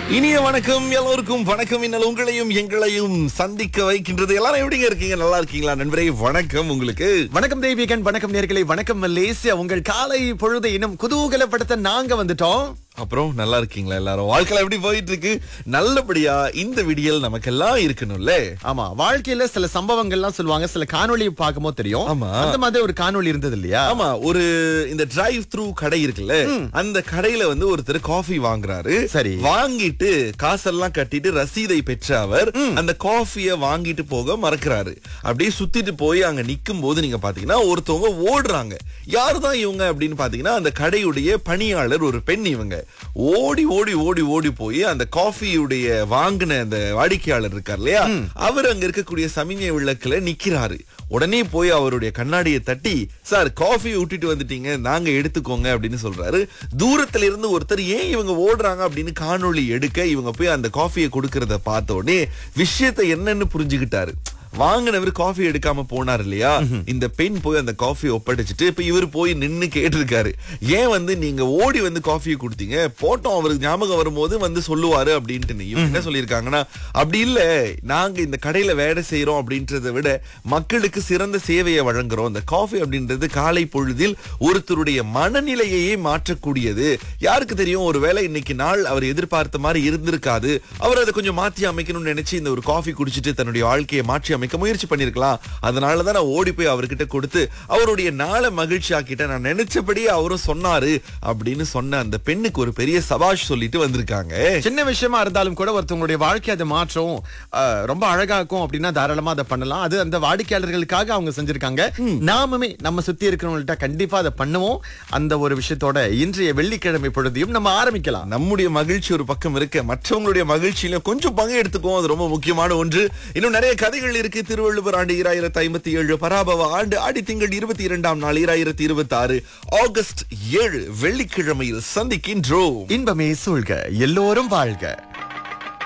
இனிய வணக்கம் எல்லோருக்கும் வணக்கம் இன்னல் உங்களையும் எங்களையும் சந்திக்க வைக்கின்றது எல்லாரும் எப்படிங்க இருக்கீங்க நல்லா இருக்கீங்களா நண்பரே வணக்கம் உங்களுக்கு வணக்கம் தெய்வீகன் வணக்கம் நேர்களை வணக்கம் மலேசியா உங்கள் காலை பொழுதை இன்னும் குதூகலப்படுத்த நாங்க வந்துட்டோம் அப்புறம் நல்லா இருக்கீங்களா எல்லாரும் வாழ்க்கையில எப்படி போயிட்டு இருக்கு நல்லபடியா இந்த விடியல் நமக்கெல்லாம் இருக்கணும்ல ஆமா வாழ்க்கையில சில சம்பவங்கள்லாம் சொல்லுவாங்க சில காணொளி பார்க்கும்போது தெரியும் ஆமா. அந்த மாதிரி ஒரு காணொளி இருந்தது இல்லையா ஆமா ஒரு இந்த டிரைவ் த்ரூ கடை இருக்குல்ல அந்த கடையில வந்து ஒருத்தர் காஃபி வாங்குறாரு சரி. வாங்கிட்டு காசெல்லாம் கட்டிட்டு ரசீதை பெற்ற அவர் அந்த காஃபிய வாங்கிட்டு போக மறக்கிறாரு அப்படியே சுத்திட்டு போய் அங்க நிக்கும் போது நீங்க பாத்தீங்கன்னா ஒருத்தவங்க ஓடுறாங்க யாருதான் இவங்க அப்படின்னு பாத்தீங்கன்னா அந்த கடையுடைய பணியாளர் ஒரு பெண் இவங்க ஓடி ஓடி ஓடி ஓடி போய் அந்த காஃபியுடைய வாங்கின அந்த வாடிக்கையாளர் இருக்கார் இல்லையா அவர் அங்க இருக்கக்கூடிய சமிஞ்சை விளக்குல நிக்கிறாரு உடனே போய் அவருடைய கண்ணாடியை தட்டி சார் காஃபி விட்டுட்டு வந்துட்டீங்க நாங்க எடுத்துக்கோங்க அப்படின்னு சொல்றாரு தூரத்துல இருந்து ஒருத்தர் ஏன் இவங்க ஓடுறாங்க அப்படின்னு காணொளி எடுக்க இவங்க போய் அந்த காஃபியை கொடுக்கறத பார்த்த உடனே விஷயத்தை என்னன்னு புரிஞ்சுக்கிட்டாரு வாங்கினவர் காஃபி எடுக்காம போனார் இல்லையா இந்த பெண் போய் அந்த காஃபி ஒப்படைச்சிட்டு இப்ப இவர் போய் நின்னு கேட்டிருக்காரு ஏன் வந்து நீங்க ஓடி வந்து காஃபியை கொடுத்தீங்க போட்டோம் அவருக்கு ஞாபகம் வரும்போது வந்து சொல்லுவாரு அப்படின்ட்டு இவங்க என்ன சொல்லியிருக்காங்கன்னா அப்படி இல்ல நாங்க இந்த கடையில வேலை செய்யறோம் அப்படின்றத விட மக்களுக்கு சிறந்த சேவையை வழங்குறோம் இந்த காஃபி அப்படின்றது காலை பொழுதில் ஒருத்தருடைய மனநிலையையே மாற்றக்கூடியது யாருக்கு தெரியும் ஒருவேளை இன்னைக்கு நாள் அவர் எதிர்பார்த்த மாதிரி இருந்திருக்காது அவர் அதை கொஞ்சம் மாத்தி அமைக்கணும்னு நினைச்சு இந்த ஒரு காஃபி குடிச்சிட்டு தன்னுடைய வாழ்க்கையை மாற்றி அமைக்க முயற்சி பண்ணிருக்கலாம் அதனாலதான் நான் ஓடி போய் அவர்கிட்ட கொடுத்து அவருடைய நாளை மகிழ்ச்சி ஆக்கிட்டேன் நான் நினைச்சபடியே அவரும் சொன்னாரு அப்படின்னு சொன்ன அந்த பெண்ணுக்கு ஒரு பெரிய சபாஷ் சொல்லிட்டு வந்திருக்காங்க சின்ன விஷயமா இருந்தாலும் கூட ஒருத்தவங்களுடைய வாழ்க்கை அதை மாற்றும் அஹ், ரொம்ப அழகாக்கும் அப்படின்னா தாராளமா அதை பண்ணலாம் அது அந்த வாடிக்கையாளர்களுக்காக அவங்க செஞ்சிருக்காங்க நாமுமே நம்ம சுத்தி இருக்கிறவங்கள்ட்ட கண்டிப்பா அதை பண்ணுவோம் அந்த ஒரு விஷயத்தோட இன்றைய வெள்ளிக்கிழமை பொழுதையும் நம்ம ஆரம்பிக்கலாம் நம்முடைய மகிழ்ச்சி ஒரு பக்கம் இருக்க மற்றவங்களுடைய மகிழ்ச்சியில கொஞ்சம் பங்கு எடுத்துக்குவோம் அது ரொம்ப முக்கியமான ஒன்று இன்னும் நிறைய கதைகள் இருக்கு திருவள்ளுவர் ஆண்டு ஈராயிரத்தி ஐம்பத்தி ஏழு பராபவ ஆண்டு ஆடி திங்கள் இருபத்தி இரண்டாம் நாள் ஈராயிரத்தி இருபத்தி ஆறு ஆகஸ்ட் ஏழு வெள்ளிக்கிழமையில் சந்திக்கின்றோம் இன்பமே சூழ்க எல்லோரும் வாழ்க